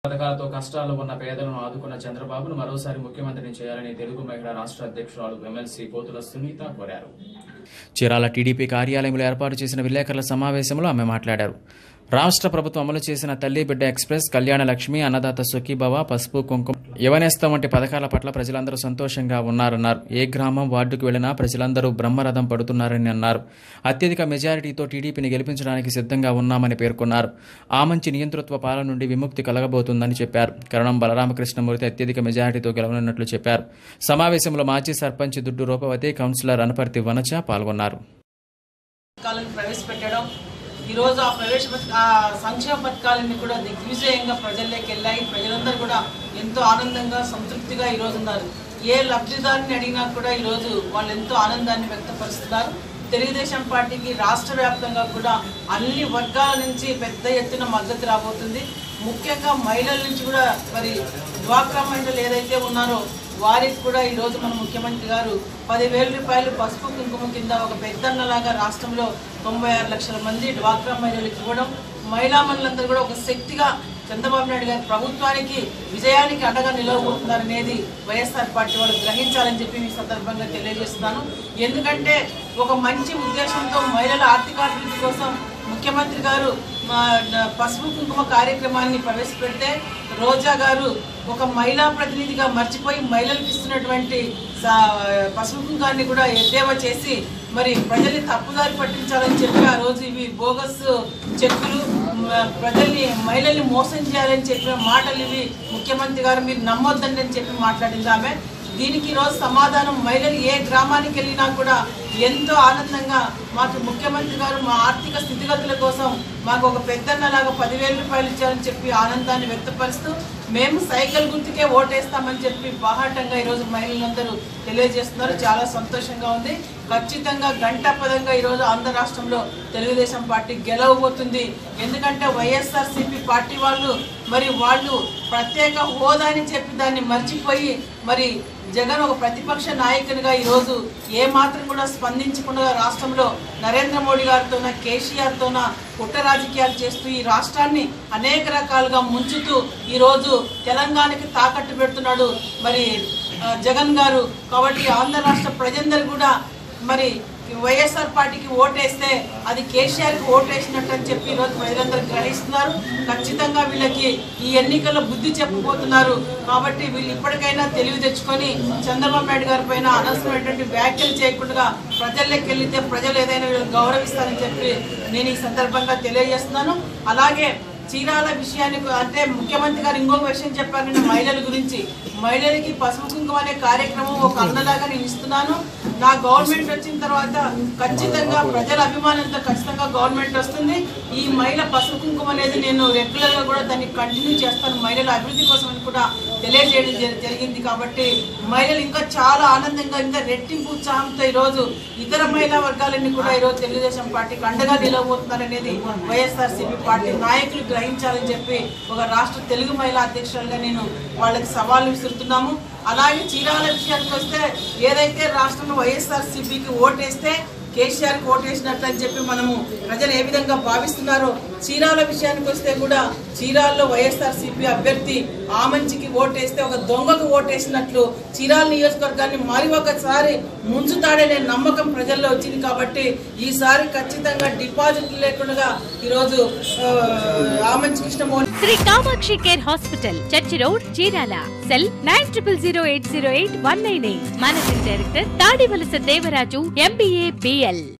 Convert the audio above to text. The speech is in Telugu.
పథకాలతో కష్టాల్లో ఉన్న పేదలను ఆదుకున్న చంద్రబాబును మరోసారి ముఖ్యమంత్రిని చేయాలని తెలుగు మహిళా రాష్ట్ర అధ్యక్షురాలు ఎమ్మెల్సీ పోతుల సునీత కోరారు చీరాల టీడీపీ కార్యాలయంలో ఏర్పాటు చేసిన విలేకరుల సమావేశంలో ఆమె మాట్లాడారు రాష్ట్ర ప్రభుత్వం అమలు చేసిన తల్లి బిడ్డ ఎక్స్ప్రెస్ కళ్యాణ లక్ష్మి అన్నదాత సుఖీభవ పసుపు కుంకుమ యువనేస్తం వంటి పథకాల పట్ల ప్రజలందరూ సంతోషంగా ఉన్నారన్నారు ఏ గ్రామం వార్డుకు వెళ్లినా ప్రజలందరూ బ్రహ్మరథం పడుతున్నారని అన్నారు అత్యధిక మెజారిటీతో టీడీపీని గెలిపించడానికి సిద్ధంగా ఉన్నామని పేర్కొన్నారు ఆ మంచి నియంతృత్వ పాలన నుండి విముక్తి కలగబోతుందని చెప్పారు కరణం బలరామకృష్ణమూర్తి అత్యధిక మెజారిటీతో గెలవనున్నట్లు చెప్పారు సమావేశంలో మాజీ సర్పంచ్ దుడ్డు రూపవతి కౌన్సిలర్ అనపర్తి వనచ పాల్గొన్నారు పథకాలను ప్రవేశపెట్టడం ఈరోజు ఆ ప్రవేశ పథక- ఆ సంక్షేమ పథకాలన్నీ కూడా దిగ్విజయంగా ప్రజల్లోకి వెళ్ళాయి ప్రజలందరూ కూడా ఎంతో ఆనందంగా సంతృప్తిగా ఈరోజు ఉన్నారు ఏ లబ్ధిదారుని అడిగినా కూడా ఈరోజు వాళ్ళు ఎంతో ఆనందాన్ని వ్యక్తపరుస్తున్నారు తెలుగుదేశం పార్టీకి రాష్ట్ర వ్యాప్తంగా కూడా అన్ని వర్గాల నుంచి పెద్ద ఎత్తున మద్దతు రాబోతుంది ముఖ్యంగా మహిళల నుంచి కూడా మరి డ్వాక్రా మహిళలు ఏదైతే ఉన్నారో వారికి కూడా ఈ రోజు మన ముఖ్యమంత్రి గారు పదివేల రూపాయలు పసుపు కుంకుమ కింద ఒక పెద్దన్నలాగా రాష్ట్రంలో తొంభై ఆరు లక్షల మంది డ్వాక్రా మహిళలకు ఇవ్వడం మహిళా మనులందరూ కూడా ఒక శక్తిగా చంద్రబాబు నాయుడు గారి ప్రభుత్వానికి విజయానికి అండగా నిలవబోతున్నారనేది వైఎస్ఆర్ పార్టీ వాళ్ళు గ్రహించాలని చెప్పి ఈ సందర్భంగా తెలియజేస్తున్నాను ఎందుకంటే ఒక మంచి ఉద్దేశంతో మహిళల ఆర్థికాభివృద్ధి కోసం ముఖ్యమంత్రి గారు మా న- పసుపు కుంకుమ కార్యక్రమాన్ని ప్రవేశపెడితే రోజా గారు ఒక మహిళా ప్రతినిధిగా మర్చిపోయి మహిళలకు ఇస్తున్నటువంటి సా- పసుపు కుంకాన్ని కూడా ఎద్దేవా చేసి మరి ప్రజల్ని తప్పుదారి పట్టించాలని చెప్పి ఆ రోజు ఇవి బోగస్ చెక్కులు మ- ప్రజల్ని మహిళల్ని మోసం చేయాలని చెప్పిన మాటలు ఇవి ముఖ్యమంత్రి గారు మీరు నమ్మొద్దండి అని చెప్పి మాట్లాడింది ఆమె దీనికి ఈరోజు సమాధానం మహిళలు ఏ గ్రామానికి వెళ్ళినా కూడా ఎంతో ఆనందంగా మాకు ముఖ్యమంత్రి గారు మా ఆర్థిక స్థితిగతుల కోసం మాకు ఒక పెద్దన్నలాగా పదివేల రూపాయలు ఇచ్చారని చెప్పి ఆనందాన్ని వ్యక్తపరుస్తూ మేము సైకిల్ గుర్తుకే ఓటేస్తామని చెప్పి బాహాటంగా ఈరోజు మహిళలందరూ తెలియజేస్తున్నారు చాలా సంతోషంగా ఉంది ఖచ్చితంగా గంటాపదంగా ఈరోజు ఆంధ్ర రాష్ట్రంలో తెలుగుదేశం పార్టీ గెలవబోతుంది ఎందుకంటే వైఎస్ఆర్ పార్టీ వాళ్ళు మరి వాళ్ళు ప్రత్యేక హోదా అని చెప్పి దాన్ని మర్చిపోయి మరి జగన్ ఒక ప్రతిపక్ష నాయకునిగా ఈరోజు ఏ మాత్రం కూడా స్పందించకుండా రాష్ట్రంలో నరేంద్ర మోడీ గారితోన కేసీఆర్తోన కుట్ర రాజకీయాలు చేస్తూ ఈ రాష్ట్రాన్ని అనేక రకాలుగా ముంచుతూ ఈరోజు తెలంగాణకి తాకట్టు పెడుతున్నాడు మరి ఆ, జగన్ గారు కాబట్టి ఆంధ్ర రాష్ట్ర ప్రజలందరూ కూడా మరి వైఎస్ఆర్ పార్టీకి ఓటేస్తే అది కేసీఆర్కి ఓటేసినట్టు అని చెప్పి ఈరోజు ప్రజలందరూ గ్రహిస్తున్నారు ఖచ్చితంగా వీళ్ళకి ఈ ఎన్నికల్లో బుద్ధి చెప్పబోతున్నారు కాబట్టి వీళ్ళు ఇప్పటికైనా తెలివి తెచ్చుకొని చంద్రబాబు నాయుడు గారి పైన అనవసరమైనటువంటి వ్యాఖ్యలు చేయకుండా ప్రజల్లోకి వెళ్తే ప్రజలు ఏదైనా వీళ్ళని గౌరవిస్తారని చెప్పి నేను ఈ సందర్భంగా తెలియజేస్తున్నాను అలాగే చీరాల విషయానికి అంటే ముఖ్యమంత్రి గారు ఇంకొక విషయం చెప్పారు నిన్న మహిళల గురించి మహిళలకి పసుపు కుంకుమ అనే కార్యక్రమం ఒక అన్నలాగా నేను ఇస్తున్నాను నా గవర్నమెంట్ వచ్చిన తర్వాత ఖచ్చితంగా ప్రజల అభిమానంతో ఖచ్చితంగా గవర్నమెంట్ వస్తుంది ఈ మహిళ పసుపు కుంకుమ అనేది నేను రెగ్యులర్ గా కూడా దాన్ని కంటిన్యూ చేస్తాను మహిళల అభివృద్ధి కోసం అని కూడా తెలియజేయడం జరి- జరిగింది కాబట్టి మహిళలు ఇంకా చాలా ఆనందంగా ఇంకా రెట్టింపు ఉత్సాహంతో ఈరోజు ఇతర మహిళా వర్గాలన్నీ కూడా ఈరోజు తెలుగుదేశం పార్టీకి అండగా నిలవబోతున్నారనేది వైఎస్ఆర్సీపీ పార్టీ నాయకులు గ్రహించాలని చెప్పి ఒక రాష్ట్ర తెలుగు మహిళా అధ్యక్షురాలుగా నేను వాళ్ళకి సవాళ్ళు విసురుతున్నాము అలాగే చీరాల విషయానికి వస్తే ఏదైతే రాష్ట్రంలో వైఎస్ఆర్సీపీకి ఓటేస్తే కేసీఆర్ ఓటేసినట్లు అని చెప్పి మనము ప్రజలు ఏ విధంగా భావిస్తున్నారో చీరాల విషయానికి వస్తే కూడా చీరాల్లో వైఎస్ఆర్సీపీ అభ్యర్థి ఆమంచికి ఓటేస్తే ఒక దొంగకు ఓటేసినట్లు చీరాల నియోజకవర్గాన్ని మరి ఒకసారి ముంచుతాడనే నమ్మకం ప్రజల్లో వచ్చింది కాబట్టి ఈసారి ఖచ్చితంగా డిపాజిట్ లేకుండా ఈరోజు ఆ, Amanchi Krishnamohan Sri Kamakshi care hospital church road Chirala cell nine triple zero eight zero eight one nine eight managing director Tadivalasa Devaraju MBA BL